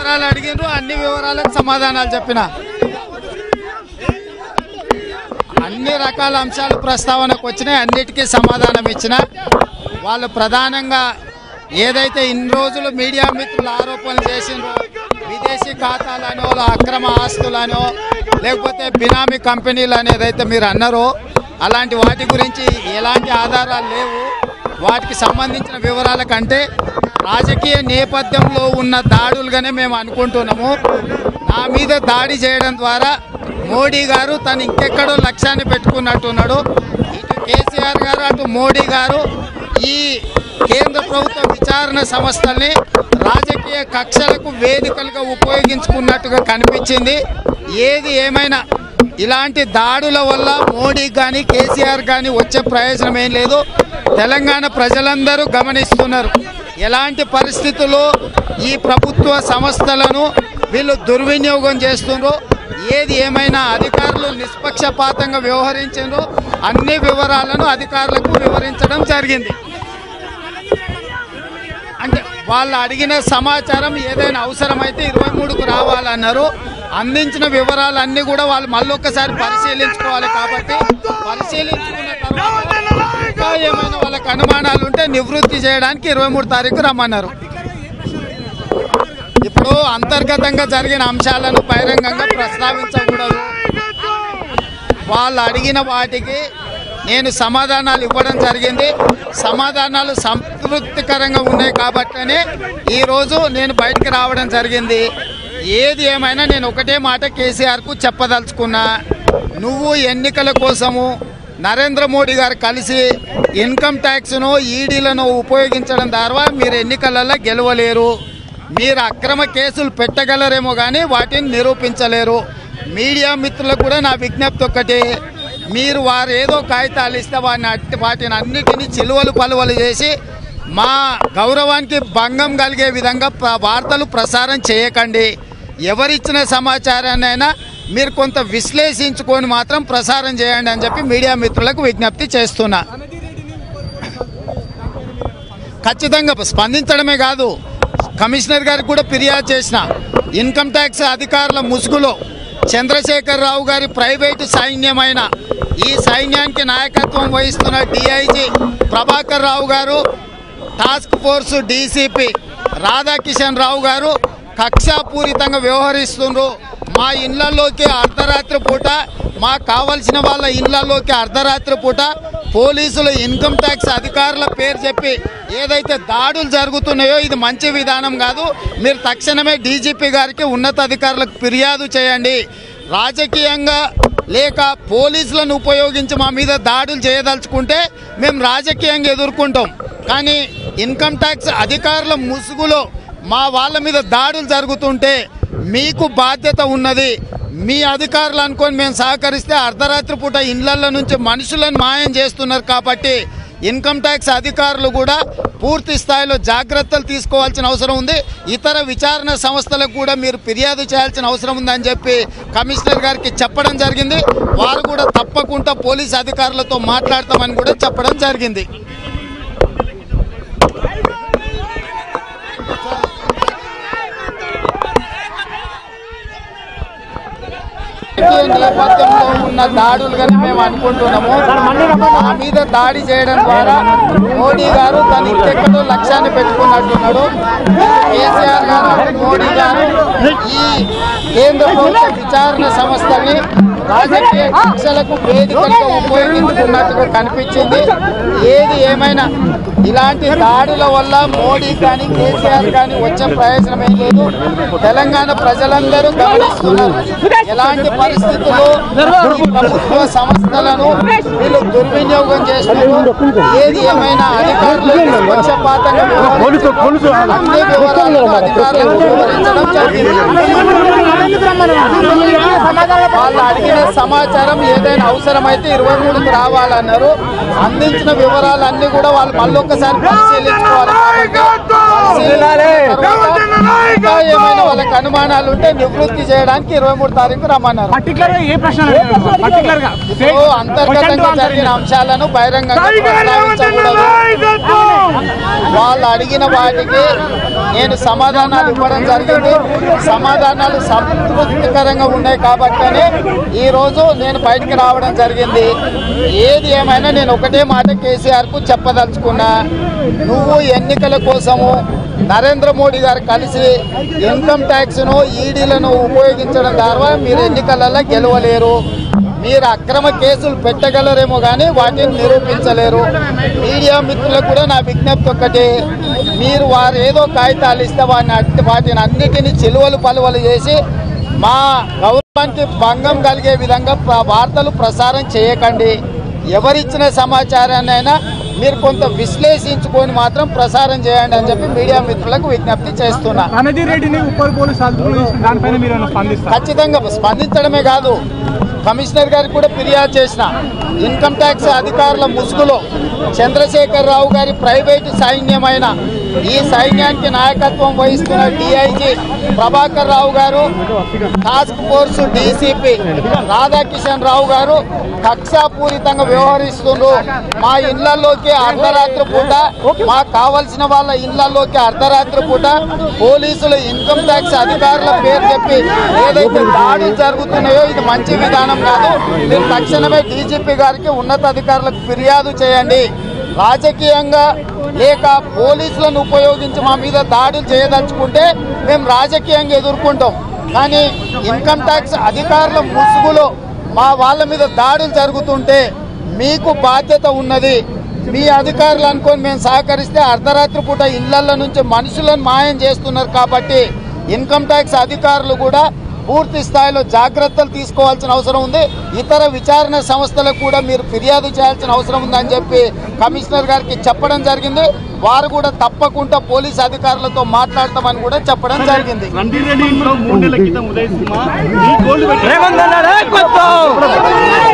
వివరాలు అడిగినారు అన్ని వివరాలకు సమాధానాలు చెప్పిన అన్ని రకాల అంశాలు ప్రస్తావనకు వచ్చినాయి అన్నిటికీ సమాధానం ఇచ్చిన వాళ్ళు ప్రధానంగా ఏదైతే ఇన్ని రోజులు మీడియా మిత్రులు ఆరోపణలు చేసిండ్రో విదేశీ ఖాతాలనో అక్రమ ఆస్తులనో లేకపోతే బినామీ కంపెనీలు అనేదైతే మీరు అన్నారో అలాంటి వాటి గురించి ఎలాంటి ఆధారాలు లేవు వాటికి సంబంధించిన వివరాల కంటే రాజకీయ నేపథ్యంలో ఉన్న దాడులుగానే మేము అనుకుంటున్నాము నా మీద దాడి చేయడం ద్వారా మోడీ గారు తను ఇంకెక్కడో లక్ష్యాన్ని పెట్టుకున్నట్టున్నాడు ఇటు కేసీఆర్ గారు అటు మోడీ గారు ఈ కేంద్ర ప్రభుత్వ విచారణ సంస్థల్ని రాజకీయ కక్షలకు వేదికలుగా ఉపయోగించుకున్నట్టుగా కనిపించింది ఏది ఏమైనా ఇలాంటి దాడుల వల్ల మోడీ కానీ కేసీఆర్ కానీ వచ్చే ప్రయోజనం ఏం లేదు తెలంగాణ ప్రజలందరూ గమనిస్తున్నారు ఎలాంటి పరిస్థితుల్లో ఈ ప్రభుత్వ సంస్థలను వీళ్ళు దుర్వినియోగం చేస్తుండ్రో ఏది ఏమైనా అధికారులు నిష్పక్షపాతంగా వ్యవహరించారో అన్ని వివరాలను అధికారులకు వివరించడం జరిగింది అంటే వాళ్ళు అడిగిన సమాచారం ఏదైనా అవసరమైతే ఇరవై మూడుకు రావాలన్నారు అందించిన వివరాలన్నీ కూడా వాళ్ళు మళ్ళొక్కసారి పరిశీలించుకోవాలి కాబట్టి పరిశీలించుకున్న తర్వాత ఇంకా ఏమైనా వాళ్ళకి అనుమానాలు ఉంటే నివృత్తి చేయడానికి ఇరవై మూడు తారీఖు రమ్మన్నారు ఇప్పుడు అంతర్గతంగా జరిగిన అంశాలను బహిరంగంగా ప్రస్తావించకూడదు వాళ్ళు అడిగిన వాటికి నేను సమాధానాలు ఇవ్వడం జరిగింది సమాధానాలు సంతృప్తికరంగా ఉన్నాయి కాబట్టనే ఈరోజు నేను బయటికి రావడం జరిగింది ఏది ఏమైనా నేను ఒకటే మాట కేసీఆర్కు చెప్పదలుచుకున్నా నువ్వు ఎన్నికల కోసము నరేంద్ర మోడీ గారు కలిసి ఇన్కమ్ ట్యాక్స్ను ఈడీలను ఉపయోగించడం ద్వారా మీరు ఎన్నికలలో గెలవలేరు మీరు అక్రమ కేసులు పెట్టగలరేమో కానీ వాటిని నిరూపించలేరు మీడియా మిత్రులకు కూడా నా విజ్ఞప్తి ఒక్కటే మీరు వారు ఏదో కాగితాలు ఇస్తే వాటిని అట్టి వాటిని అన్నిటినీ చిలువలు పలువలు చేసి మా గౌరవానికి భంగం కలిగే విధంగా ప్ర- వార్తలు ప్రసారం చేయకండి ఎవరిచ్చిన సమాచారాన్నైనా మీరు కొంత విశ్లేషించుకొని మాత్రం ప్రసారం చేయండి అని చెప్పి మీడియా మిత్రులకు విజ్ఞప్తి చేస్తున్నా ఖచ్చితంగా స్పందించడమే కాదు కమిషనర్ గారికి కూడా ఫిర్యాదు చేసిన ఇన్కమ్ ట్యాక్స్ అధికారుల ముసుగులో చంద్రశేఖర్ రావు గారి ప్రైవేటు సైన్యమైన ఈ సైన్యానికి నాయకత్వం వహిస్తున్న డిఐజీ ప్రభాకర్ రావు గారు task force DCP Radhakishan Rao గారు కక్షాపూరితంగా వ్యవహరిస్తుండ్రు మా ఇళ్లలోకి అర్ధరాత్రి పూట మాకు కావలసిన వాళ్ళ ఇళ్లలోకి అర్ధరాత్రి పూట పోలీసులు ఇన్కమ్ ట్యాక్స్ అధికారుల పేరు చెప్పి ఏదైతే దాడులు జరుగుతున్నాయో ఇది మంచి విధానం కాదు మీరు తక్షణమే డీజీపీ గారికి ఉన్నతాధికారులకు ఫిర్యాదు చేయండి రాజకీయంగా లేక పోలీసులను ఉపయోగించి మా మీద దాడులు చేయదలుచుకుంటే మేము రాజకీయంగా ఎదుర్కొంటాం కానీ ఇన్కమ్ ట్యాక్స్ అధికారుల ముసుగులో మా వాళ్ళ మీద దాడులు జరుగుతుంటే మీకు బాధ్యత ఉన్నది మీ అధికారులు అనుకొని మేము సహకరిస్తే అర్ధరాత్రి పూట ఇళ్లల్లో నుంచి మనుషులను మాయం చేస్తున్నారు కాబట్టి ఇన్కమ్ ట్యాక్స్ అధికారులు కూడా పూర్తి స్థాయిలో జాగ్రత్తలు తీసుకోవాల్సిన అవసరం ఉంది ఇతర విచారణ సంస్థలకు కూడా మీరు ఫిర్యాదు చేయాల్సిన అవసరం ఉందని చెప్పి కమిషనర్ గారికి చెప్పడం జరిగింది వారు కూడా తప్పకుండా పోలీస్ అధికారులతో మాట్లాడతామని కూడా చెప్పడం జరిగింది రాజకీయ నేపథ్యంలో ఉన్న దాడులుగానే మేము అనుకుంటున్నాము మా మీద దాడి చేయడం ద్వారా మోడీ గారు తను ఇంకెక్కడో లక్ష్యాన్ని పెట్టుకున్నట్టున్నాడు కేసీఆర్ గారు మోడీ గారు ఈ కేంద్ర ప్రభుత్వ విచారణ సంస్థల్ని రాజకీయ కక్షలకు వేదికలుగా ఉపయోగించుకున్నట్టుగా కనిపించింది ఏది ఏమైనా ఇలాంటి దాడుల వల్ల మోడీ కానీ కేసీఆర్ కానీ వచ్చే ప్రయోజనం ఏం లేదు తెలంగాణ ప్రజలందరూ గమనిస్తున్నారు ఎలాంటి పరిస్థితుల్లో ఈ ప్రభుత్వ సంస్థలను వీళ్ళు దుర్వినియోగం చేస్తున్నారు ఏది ఏమైనా అధికారులు పక్షపాతంగా వ్యవహరించారు. అన్ని వివరాలను అధికారులకు వివరించడం జరిగింది వాళ్ళు అడిగిన ఏదైనా సమాచారం ఏదైనా అవసరమైతే ఇరవై మూడుకి రావాలన్నారు అందించిన వివరాలు అన్ని కూడా వాళ్ళు మళ్ళీ ఒక్కసారి పరిశీలించుకోవాలి కాబట్టి పరిశీలించిన తర్వాత ఇంకా ఏమైనా వాళ్ళకి అనుమానాలు ఉంటే నివృత్తి చేయడానికి ఇరవై మూడు తారీఖు రమ్మన్నారు పర్టికులర్ గా ఏ ప్రశ్న పర్టికులర్ గా ఇప్పుడు అంతర్గతంగా జరిగిన అంశాలను బహిరంగంగా ప్రస్తావించకూడదు వాళ్ళు అడిగిన వాటికి నేను సమాధానాలు ఇవ్వడం జరిగింది సమాధానాలు సంతృప్తికరంగా ఉన్నాయి కాబట్టనే ఈ రోజు నేను బయటికి రావడం జరిగింది ఏది ఏమైనా నేను ఒకటే మాట కేసీఆర్కు చెప్పదలుచుకున్నా నువ్వు ఎన్నికల కోసము నరేంద్ర మోడీ గారు కలిసి ఇన్కమ్ ట్యాక్స్ను ఈడీలను ఉపయోగించడం ద్వారా మీరు ఎన్నికలలో గెలవలేరు మీరు అక్రమ కేసులు పెట్టగలరేమో కానీ వాటిని నిరూపించలేరు మీడియా మిత్రులకు కూడా నా విజ్ఞప్తి ఒక్కటి మీరు వారు ఏదో కాగితాలు ఇస్తే వాటిని అట్టి- వాటిని అన్నిటిని చిలువలు పలువలు చేసి మా గౌరవానికి భంగం కలిగే విధంగా ప్ర- వార్తలు ప్రసారం చేయకండి ఎవరిచ్చిన సమాచారాన్ని అయినా మీరు కొంత విశ్లేషించుకొని మాత్రం ప్రసారం చేయండి అని చెప్పి మీడియా మిత్రులకు విజ్ఞప్తి చేస్తున్నా రణధీర్ రెడ్డిని ఉప్పల్ పోలీసు అదుపులో తీసుకుని దానిపైన మీరు ఏమైనా స్పందిస్తారు ఖచ్చితంగా స్పందించడమే కాదు కమిషనర్ గారికి కూడా ఫిర్యాదు చేసిన ఇన్కమ్ ట్యాక్స్ అధికారుల ముసుగులో చంద్రశేఖర్ రావు గారి ప్రైవేటు సైన్యమైన ఈ సైన్యానికి నాయకత్వం వహిస్తున్న డిఐజీ ప్రభాకర్ రావు గారు task force DCP Radhakishan Rao గారు కక్షాపూరితంగా వ్యవహరిస్తుండ్రు మా ఇళ్లలోకి అర్ధరాత్రి పూట మాకు కావలసిన వాళ్ళ ఇళ్లలోకి అర్ధరాత్రి పూట పోలీసులు ఇన్కమ్ ట్యాక్స్ అధికారుల పేరు చెప్పి ఏదైతే దాడులు జరుగుతున్నాయో ఇది మంచి విధానం కాదు మీరు తక్షణమే డీజీపీ గారికి ఉన్నతాధికారులకు ఫిర్యాదు చేయండి రాజకీయంగా లేక పోలీసులను ఉపయోగించి మా మీద దాడులు చేయదలుచుకుంటే మేము రాజకీయంగా ఎదుర్కొంటాం కానీ ఇన్కమ్ ట్యాక్స్ అధికారుల ముసుగులో మా వాళ్ళ మీద దాడులు జరుగుతుంటే మీకు బాధ్యత ఉన్నది మీ అధికారులు అనుకొని మేము సహకరిస్తే అర్ధరాత్రి పూట ఇళ్లల్లో నుంచి మనుషులను మాయం చేస్తున్నారు కాబట్టి ఇన్కమ్ ట్యాక్స్ అధికారులు కూడా పూర్తి స్థాయిలో జాగ్రత్తలు తీసుకోవాల్సిన అవసరం ఉంది ఇతర విచారణ సంస్థలకు కూడా మీరు ఫిర్యాదు చేయాల్సిన అవసరం ఉందని చెప్పి కమిషనర్ గారికి చెప్పడం జరిగింది వారు కూడా తప్పకుండా పోలీస్ అధికారులతో మాట్లాడతామని కూడా చెప్పడం జరిగింది రణధీర్ రెడ్డి ఇంట్లో మూడు నెలల క్రితం ఉదయ్ సినిమా ఈ గోల్డ్ పెట్టి రేవంత్ అన్నారా కొత్త